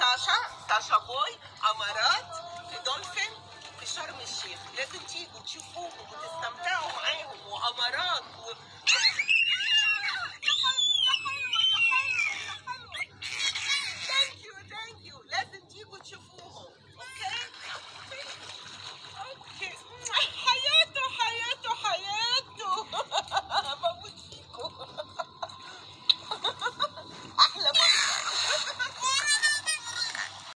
تاشا تاشا بوي امارات في دولفين في شرم الشيخ لازم تيجوا تشوفوهم وتستمتعوا معاهم وامارات و...